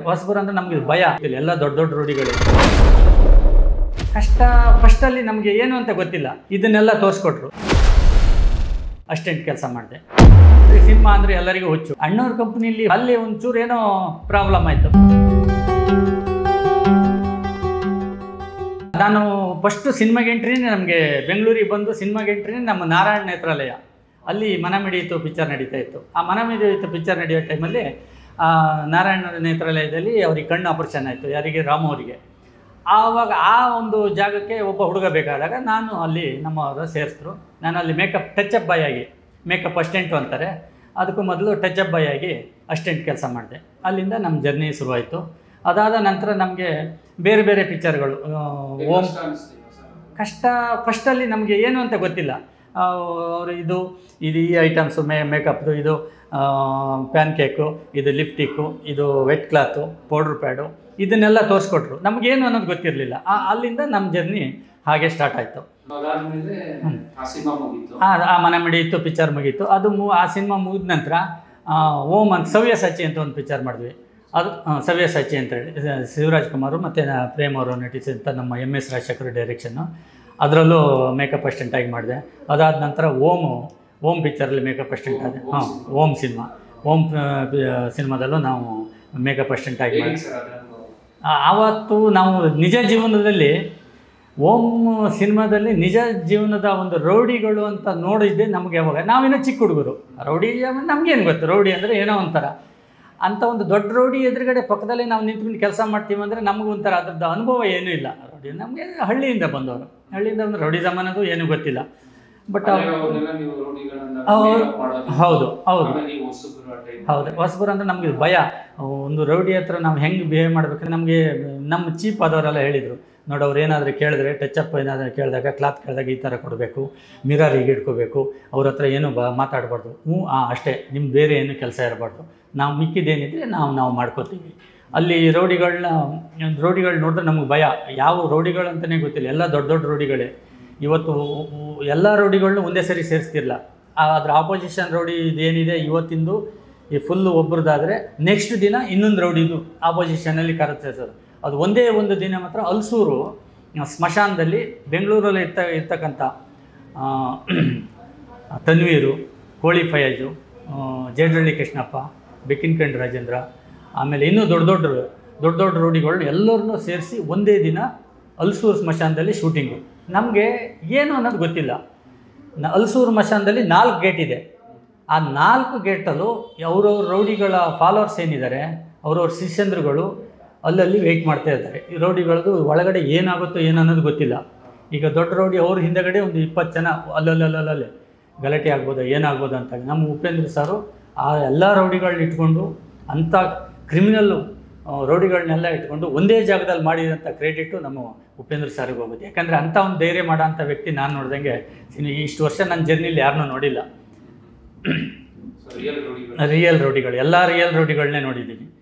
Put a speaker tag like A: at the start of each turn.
A: ಹೊಸಬರು ಅಂದ್ರೆ ನಮಗೆ ಭಯ ಆಗ್ತಿಲ್ಲ ಎಲ್ಲ ದೊಡ್ಡ ದೊಡ್ಡ ರೂಢಿಗಳು ಕಷ್ಟ ಫಸ್ಟಲ್ಲಿ ನಮಗೆ ಏನು ಅಂತ ಗೊತ್ತಿಲ್ಲ ಇದನ್ನೆಲ್ಲ ತೋರಿಸ್ಕೊಟ್ರು ಅಸ್ಟೆಂಟ್ ಕೆಲಸ ಮಾಡಿದೆ ಸಿನಿಮಾ ಅಂದರೆ ಎಲ್ಲರಿಗೂ ಹುಚ್ಚು ಅಣ್ಣವ್ರ ಕಂಪ್ನಿಲಿ ಅಲ್ಲಿ ಒಂಚೂರು ಏನೋ ಪ್ರಾಬ್ಲಮ್ ಆಯಿತು ನಾನು ಫಸ್ಟು ಸಿನಿಮಾಗೆ ಎಂಟ್ರಿನೇ ನಮಗೆ ಬೆಂಗಳೂರಿಗೆ ಬಂದು ಸಿನಿಮಾಗೆ ಎಂಟ್ರಿನೇ ನಮ್ಮ ನಾರಾಯಣ ನೇತ್ರಾಲಯ ಅಲ್ಲಿ ಮನ ಮಿಡಿಯಿತು ಪಿಕ್ಚರ್ ನಡೀತಾ ಇತ್ತು ಆ ಮನ ಮಿಡಿಯಿತು ಪಿಕ್ಚರ್ ನಡೆಯೋ ಟೈಮಲ್ಲಿ ಆ ನಾರಾಯಣ ನೇತ್ರಾಲಯದಲ್ಲಿ ಅವ್ರಿಗೆ ಕಣ್ಣು ಆಪರೇಷನ್ ಆಯಿತು ಯಾರಿಗೆ ರಾಮು ಅವರಿಗೆ ಆವಾಗ ಆ ಒಂದು ಜಾಗಕ್ಕೆ ಒಬ್ಬ ಹುಡುಗ ಬೇಕಾದಾಗ ನಾನು ಅಲ್ಲಿ ನಮ್ಮವರು ಸೇರಿಸಿದ್ರು ನಾನು ಅಲ್ಲಿ ಮೇಕಪ್ ಟಚಪ್ ಬಾಯ್ ಆಗಿ ಮೇಕಪ್ ಅಸ್ಟೆಂಟು ಅಂತಾರೆ ಅದಕ್ಕೂ ಮೊದಲು ಟಚಪ್ ಬಾಯ್ ಆಗಿ ಅಸ್ಟೆಂಟ್ ಕೆಲಸ ಮಾಡಿದೆ ಅಲ್ಲಿಂದ ನಮ್ಮ ಜರ್ನಿ ಶುರುವಾಯಿತು ಅದಾದ ನಂತರ ನಮಗೆ ಬೇರೆ ಬೇರೆ ಪಿಕ್ಚರ್ಗಳು ಓಂ ಕಷ್ಟ ಫಸ್ಟಲ್ಲಿ ನಮಗೆ ಏನು ಅಂತ ಗೊತ್ತಿಲ್ಲ ಅವರು ಇದು ಇದು ಈ ಐಟಮ್ಸು ಮೇ ಮೇಕಪ್ದು ಇದು ಪ್ಯಾನ್ ಕೇಕು ಇದು ಲಿಫ್ಟಿಕ್ಕು ಇದು ವೆಟ್ ಕ್ಲಾತು ಪೌಡ್ರ್ ಪ್ಯಾಡು ಇದನ್ನೆಲ್ಲ ತೋರಿಸ್ಕೊಟ್ರು ನಮಗೇನು ಅನ್ನೋದು ಗೊತ್ತಿರಲಿಲ್ಲ ಅಲ್ಲಿಂದ ನಮ್ಮ ಜರ್ನಿ ಹಾಗೆ ಸ್ಟಾರ್ಟ್ ಆಯಿತು
B: ಅದಾದ್ಮೇಲೆ ಆ ಸಿನಿಮಾ ಮುಗೀತು
A: ಆ ಆ ಮನೆ ಮಿಡಿಯಿತು ಪಿಕ್ಚರ್ ಮುಗೀತು ಅದು ಮು ಆ ಸಿನಿಮಾ ಮುಗಿದ ನಂತರ ಆ, ಓಂ ಅಂತ ಸವ್ಯ ಸಚಿ ಅಂತ ಒಂದು ಪಿಕ್ಚರ್ ಮಾಡಿದ್ವಿ ಅದು ಆ, ಸವ್ಯ ಸಚಿ ಅಂತೇಳಿ ಇದು ಶಿವರಾಜ್ ಕುಮಾರು ಮತ್ತು ಪ್ರೇಮ್ ಅವರು ನಟಿಸಿದಂಥ ನಮ್ಮ ಎಮ್ ಎಸ್ ರಾಜಶೇಖರ್ ಡೈರೆಕ್ಷನ್ನು ಅದರಲ್ಲೂ ಮೇಕಪ್ ಅಸಿಸ್ಟೆಂಟಾಗಿ ಮಾಡಿದೆ ಅದಾದ ನಂತರ ಓಮು ಓಮ್ ಪಿಕ್ಚರಲ್ಲಿ ಮೇಕಪ್ ಅಸಿಸ್ಟೆಂಟ್ ಆದೆ ಹಾಂ ಓಮ್ ಸಿನಿಮಾ ಓಮ್ ಸಿನಿಮಾದಲ್ಲೂ ನಾವು ಮೇಕಪ್ ಅಸಿಸ್ಟೆಂಟಾಗಿ ಮಾಡಿ
B: ಹೇಗೆ ಸರ್ ಅದ್ರ ಅನುಭವ?
A: ಆ- ಆವತ್ತು ನಾವು ನಿಜ ಜೀವನದಲ್ಲಿ ಓಂ ಸಿನಿಮಾದಲ್ಲಿ ನಿಜ ಜೀವನದ ಒಂದು ರೌಡಿಗಳು ಅಂತ ನೋಡಿದ್ದೆ ನಮಗೆ ಯಾವಾಗ ನಾವಿನ್ನೂ ಚಿಕ್ಕ ಹುಡುಗರು ರೌಡಿ ನಮಗೇನು ಗೊತ್ತು ರೌಡಿ ಅಂದರೆ ಏನೋ ಒಂಥರ ಅಂಥ ಒಂದು ದೊಡ್ಡ ರೌಡಿ ಎದುರುಗಡೆ ಪಕ್ಕದಲ್ಲೇ ನಾವು ನಿಂತ್ಕೊಂಡು ಕೆಲಸ ಮಾಡ್ತೀವಿ ಅಂದರೆ ನಮಗೂ ಒಂಥರ ಅದ್ರದ್ದು ಅನುಭವ ಏನೂ ಇಲ್ಲ ರೌಡಿ ನಮಗೆ ಹಳ್ಳಿಯಿಂದ ಬಂದವರು ಹಳ್ಳಿಯಿಂದ ಒಂದು ರೌಡಿ ಅನ್ನೋದು ಏನೂ ಗೊತ್ತಿಲ್ಲ ಬಟ್
B: ಅಂದ್ರೆ ಅವ್ರನ್ನೆಲ್ಲ ನೀವು ರೌಡಿಗಳನ್ನ
A: ಹೌದು.
B: make up ಮಾಡೋದು.
A: ಹೌದು ಹೌದು
B: ಆಮೇಲೆ ನೀವು ಹೊಸಬ್ರು ಆ time
A: ಹೌದು ಹೊಸಬರು ಅಂದ್ರೆ ನಮಗೆ ಭಯ ಒಂದು ರೌಡಿ ಹತ್ರ ನಾವು ಹೆಂಗೆ ಬಿಹೇವ್ ಮಾಡ್ಬೇಕಂದ್ರೆ ನಮಗೆ ನಮ್ಮ ಚೀಪ್ ಆದವರೆಲ್ಲ ಹೇಳಿದರು ನೋಡಿ ಅವ್ರು ಏನಾದರೂ ಕೇಳಿದ್ರೆ ಟಚಪ್ ಏನಾದರೂ ಕೇಳಿದಾಗ ಕ್ಲಾತ್ ಕೇಳಿದಾಗ ಈ ಥರ ಕೊಡಬೇಕು ಮಿರರ್ ಹೀಗೆ ಇಟ್ಕೋಬೇಕು ಅವ್ರ ಹತ್ರ ಏನು ಬ ಮಾತಾಡಬಾರ್ದು ಹ್ಞೂ ಆ ಅಷ್ಟೇ ನಿಮ್ಮ ಬೇರೆ ಏನು ಕೆಲಸ ಇರಬಾರ್ದು ನಾವು ಮಿಕ್ಕಿದ್ದೇನಿದ್ರೆ ನಾವು ನಾವು ಮಾಡ್ಕೋತೀವಿ ಅಲ್ಲಿ ರೌಡಿಗಳನ್ನ ರೌಡಿಗಳು ನೋಡಿದ್ರೆ ನಮಗೆ ಭಯ ಯಾವ ರೌಡಿಗಳು ಅಂತಲೇ ಗೊತ್ತಿಲ್ಲ ಎಲ್ಲ ದೊಡ್ಡ ದೊಡ್ಡ ರೌಡಿಗಳೇ ಇವತ್ತು ಎಲ್ಲ ರೌಡಿಗಳನ್ನೂ ಒಂದೇ ಸರಿ ಸೇರಿಸ್ತಿರಲ್ಲ ಅದ್ರ ಆಪೋಸಿಷನ್ ರೌಡಿ ಇದೇನಿದೆ ಇವತ್ತಿಂದು ಈ ಫುಲ್ಲು ಒಬ್ರದ್ದಾದರೆ ನೆಕ್ಸ್ಟ್ ದಿನ ಇನ್ನೊಂದು ರೌಡಿದು ಆಪೋಸಿಷನಲ್ಲಿ ಕರೆಕ್ಟ್ ಸರ್ ಅದು ಒಂದೇ ಒಂದು ದಿನ ಮಾತ್ರ ಅಲ್ಸೂರು ಆ, ಸ್ಮಶಾನದಲ್ಲಿ ಬೆಂಗಳೂರಲ್ಲಿ ಇರ್ತ ಇರ್ತಕ್ಕಂಥ ಆ, ತನ್ವೀರು ಕೋಳಿ ಫಯಾಜು ಆ, ಜೇಡಳ್ಳಿ ಕೃಷ್ಣಪ್ಪ ಬೆಕ್ಕಿನಕಂಡ್ ರಾಜೇಂದ್ರ ಆಮೇಲೆ ಇನ್ನೂ ದೊಡ್ಡ ದೊಡ್ಡ ದೊಡ್ಡ ದೊಡ್ಡ ರೌಡಿಗಳು ಎಲ್ಲರನ್ನೂ ಸೇರಿಸಿ ಒಂದೇ ದಿನ ಅಲ್ಸೂರು ಸ್ಮಶಾನದಲ್ಲಿ ಶೂಟಿಂಗು ನಮಗೆ ಏನು ಅನ್ನೋದು ಗೊತ್ತಿಲ್ಲ ನ ಅಲ್ಸೂರು ಸ್ಮಶಾನದಲ್ಲಿ ನಾಲ್ಕು ಗೇಟ್ ಇದೆ ಆ ನಾಲ್ಕು ಗೇಟಲ್ಲೂ ಅವ್ರವ್ರ ರೌಡಿಗಳ ಫಾಲೋವರ್ಸ್ ಏನಿದ್ದಾರೆ ಅವ್ರವ್ರ ಶಿಷ್ಯಂದ್ರುಗಳು ಅಲ್ಲಲ್ಲಿ ವೆಯ್ಟ್ ಮಾಡ್ತಾ ಇದ್ದಾರೆ ಈ ರೌಡಿಗಳದ್ದು ಒಳಗಡೆ ಏನಾಗುತ್ತೋ ಏನು ಅನ್ನೋದು ಗೊತ್ತಿಲ್ಲ ಈಗ ದೊಡ್ಡ ರೌಡಿ ಅವ್ರ ಹಿಂದಗಡೆ ಒಂದು ಇಪ್ಪತ್ತು ಜನ ಅಲ್ಲಲ್ಲಲ್ಲಲ್ಲೇ ಗಲಾಟೆ ಆಗ್ಬೋದು ಏನಾಗ್ಬೋದು ಅಂತ ನಮ್ಮ ಉಪೇಂದ್ರ ಸಾರು ಆ ಎಲ್ಲ ರೌಡಿಗಳನ್ನ ಇಟ್ಕೊಂಡು ಅಂಥ ಕ್ರಿಮಿನಲ್ಲು ರೌಡಿಗಳನ್ನೆಲ್ಲ ಇಟ್ಕೊಂಡು ಒಂದೇ ಜಾಗದಲ್ಲಿ ಮಾಡಿದಂಥ ಕ್ರೆಡಿಟು ನಮ್ಮ ಉಪೇಂದ್ರ ಸಾರಿಗೆ ಹೋಗುತ್ತೆ ಯಾಕಂದರೆ ಅಂಥ ಒಂದು ಧೈರ್ಯ ಮಾಡೋ ಅಂಥ ವ್ಯಕ್ತಿ ನಾನು ನೋಡ್ದಂಗೆ ಇನ್ನು ಇಷ್ಟು ವರ್ಷ ನನ್ನ ಜರ್ನಿಲಿ ಯಾರನ್ನೂ ನೋಡಿಲ್ಲ
B: So, real ರೌಡಿಗಳು
A: ರಿಯಲ್ ರೌಡಿಗಳು ಎಲ್ಲ ರಿಯಲ್ ರೌಡಿಗಳನ್ನೇ ನೋಡಿದ್ದೀನಿ